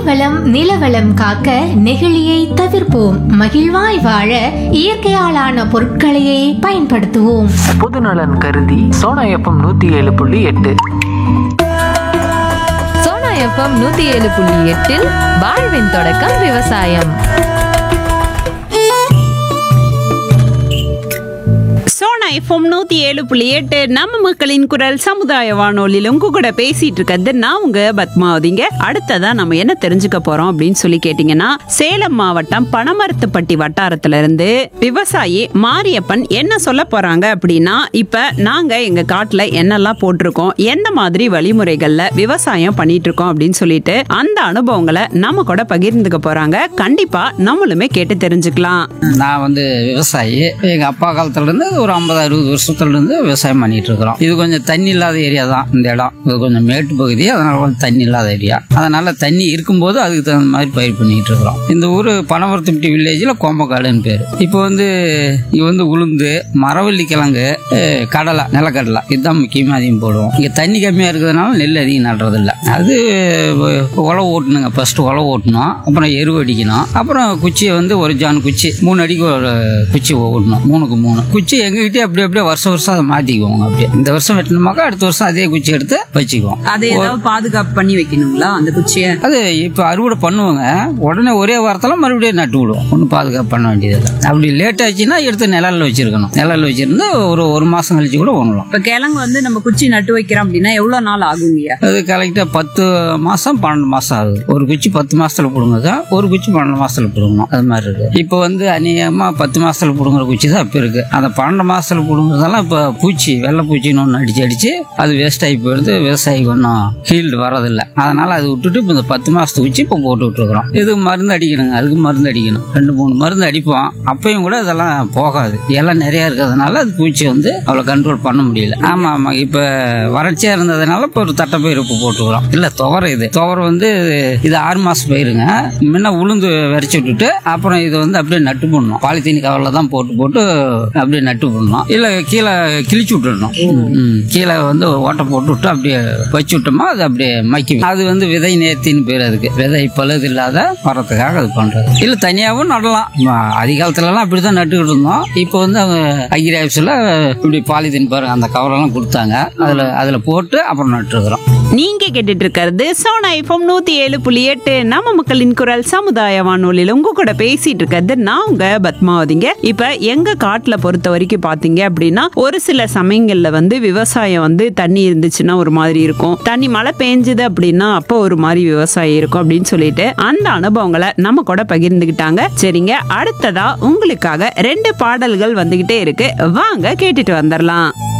நீர்வளம் நிலவளம் காக்க நெகிழியை தவிர்ப்போம் மகிழ்வாய் வாழ இயற்கையாலான பொருட்களையே பயன்படுத்துவோம் பொதுநலன் கருதி சோனா எஃப்எம் நூத்தி ஏழு புள்ளி எட்டு சோனா எஃப்எம் நூத்தி ஏழு புள்ளி எட்டில் வாழ்வின் தொடக்கம் விவசாயம் சோனா எஃப்எம் நூத்தி ஏழு புள்ளி எட்டு நம்ம மக்களின் குரல் சமுதாய வானொலியில உங்க கூட பேசிட்டு இருக்கிறது நான் உங்க பத்மாவதிங்க அடுத்ததா நம்ம என்ன தெரிஞ்சுக்க போறோம் அப்படின்னு சொல்லி கேட்டீங்கன்னா சேலம் மாவட்டம் பனமரத்துப்பட்டி வட்டாரத்துல இருந்து விவசாயி மாரியப்பன் என்ன சொல்ல போறாங்க அப்படின்னா இப்ப நாங்க எங்க காட்டுல என்னெல்லாம் போட்டிருக்கோம் எந்த மாதிரி வழிமுறைகள்ல விவசாயம் பண்ணிட்டு இருக்கோம் அப்படின்னு சொல்லிட்டு அந்த அனுபவங்களை நம்ம கூட பகிர்ந்துக்க போறாங்க கண்டிப்பா நம்மளுமே கேட்டு தெரிஞ்சுக்கலாம் நான் வந்து விவசாயி எங்கள் அப்பா காலத்துலேருந்து ஒரு ஐம்பது அறுபது வருஷத்துலேருந்து விவசாயம் பண்ணிட்டு இருக்கிறோம் இது கொஞ்சம் தண்ணி இல்லாத ஏரியா தான் இந்த இடம் இது கொஞ்சம் மேட்டு பகுதி அதனால கொஞ்சம் தண்ணி இல்லாத ஏரியா அதனால தண்ணி இருக்கும்போது அதுக்கு தகுந்த மாதிரி பயிர் பண்ணிட்டு இருக்கிறோம் இந்த ஊர் பனவரத்துப்பட்டி வில்லேஜில் கோம்பக்காடுன்னு பேர் இப்போ வந்து இங்கே வந்து உளுந்து மரவள்ளி கிழங்கு அஹ், கடலை நிலக்கடலை இதுதான் முக்கியமாக அதிகம் போடுவோம் இங்கே தண்ணி கம்மியாக இருக்கிறதுனால நெல் அதிகம் நடுறதில்ல அது அஹ், உழவு ஓட்டணுங்க ஃபர்ஸ்ட் உழவு ஓட்டணும் அப்புறம் எருவு அடிக்கணும் அப்புறம் குச்சியை வந்து ஒரு ஜான் குச்சி மூணு அடிக்கு ஒரு குச்சி ஓடணும் மூணுக்கு மூணு குச்சி எங்ககிட்டயே அப்படியே அப்படியே வருஷம் வருஷம் அதை மாற்றிக்குவோம் அப்படியே இந்த வருஷம் வெட்டணுமாக்கா அடுத்த வருஷம் அதே குச்சி எடுத்து வச்சுக்குவோம் அதை ஏதாவது பாதுகாப்பு பண்ணி வைக்கணுங்களா அந்த குச்சியை அது இப்போ அறுவடை பண்ணுவாங்க உடனே ஒரே வாரத்தில் மறுபடியும் நட்டு விடுவோம் ஒன்றும் பாதுகாப்பு பண்ண வேண்டியதில்லை அப்படி லேட் ஆச்சுன்னா எடுத்து நிழல்ல வச்சிருக்கணும் நிழல்ல வச்சிருந்து ஒரு ஒரு மாதம் கழிச்சு கூட ஒண்ணலாம் இப்ப கிழங்கு வந்து நம்ம குச்சி நட்டு வைக்கிறோம் அப்படின்னா எவ்வளவு நாள் ஆகுங்கய்யா அது கரெக்டாக பத்து மாதம் பன்னெண்டு மாதம் ஆகுது ஒரு குச்சி பத்து மாசத்துல பிடுங்குது ஒரு குச்சி பன்னெண்டு மாசத்துல பிடுங்கணும் அது மாதிரி இருக்கு இப்போ வந்து அநேகமாக பத்து மாசத்துல பிடுங்குற குச்சி தான் இப்போ இருக்கு அந்த பன்னெண்டு மாசத்துல பிடுங்குறதெல்லாம் இப்போ பூச்சி வெள்ளை பூச்சின்னு ஒன்று அடிச்சு அடிச்சு அது வேஸ்ட் ஆகி போயிடுது விவசாயிக்கு ஒன்றும் ஹீல்டு வரதில்லை அதனால அதை விட்டுட்டு இப்போ இந்த பத்து மாசத்து குச்சி இப்போ போட்டு விட்டுருக்குறோம் இது மருந்து அடிக்கணுங்க அதுக்கு மருந்து அடிக்கணும் ரெண்டு மூணு மருந்து அடிப்போம் அப்பயும் கூட இதெல்லாம் போகாது எல்லாம் நிறைய இருக்கிறதுனால அது பூச்சி வந்து அவ்வளோ கண்ட்ரோல் பண்ண முடியல ஆமா ஆமா இப்போ வறட்சியா இருந்ததுனால இப்போ ஒரு தட்டைப்பயிர் இப்போ போட்டுக்கிறோம் இல்ல துவரை இது துவரை வந்து இது ஆறு மாசம் பயிருங்க முன்ன உளுந்து விரைச்சி விட்டுட்டு அப்புறம் இது வந்து அப்படியே நட்டு போடணும் பாலித்தீன் கவரில் தான் போட்டு போட்டு அப்படியே நட்டு போடணும் இல்ல கீழே கிழிச்சு விட்டுடணும் ம், கீழே வந்து ஓட்டை போட்டு விட்டு அப்படியே வச்சு விட்டோமா அது அப்படியே மக்கி அது வந்து விதை நேர்த்தின்னு பேர் அதுக்கு விதை பழுது இல்லாத வரத்துக்காக அது பண்றது இல்ல தனியாகவும் நடலாம் ம, ஆதி காலத்துலலாம் அப்படிதான் நட்டுக்கிட்டு இருந்தோம் இப்போ வந்து அவங்க அக்ரி ஆஃபீஸில் இப்படி பாலித்தீன் பாருங்க அந்த கவரெல்லாம் கொடுத்தாங்க அதுல அதுல போட்டு அப்புறம் நட்டுருக்குறோம் நீங்க கேட்டுட்டு இருக்கிறது சோனா எஃப்எம் நூத்தி ஏழு புள்ளி எட்டு நம்ம மக்களின் குரல் சமுதாய வானொலியில உங்க கூட பேசிட்டு இருக்கிறது நான் உங்க பத்மாவதிங்க இப்ப எங்க காட்டுல பொறுத்த வரைக்கும் பாத்தீங்க அப்படின்னா ஒரு சில சமயங்கள்ல வந்து விவசாயம் வந்து தண்ணி இருந்துச்சுன்னா ஒரு மாதிரி இருக்கும் தண்ணி மழை பெஞ்சுது அப்படின்னா அப்போ ஒரு மாதிரி விவசாயம் இருக்கும் அப்படின்னு சொல்லிட்டு அந்த அனுபவங்களை நம்ம கூட பகிர்ந்துகிட்டாங்க சரிங்க அடுத்ததா உங்களுக்காக ரெண்டு பாடல்கள் வந்துகிட்டே இருக்கு வாங்க கேட்டுட்டு வந்துடலாம்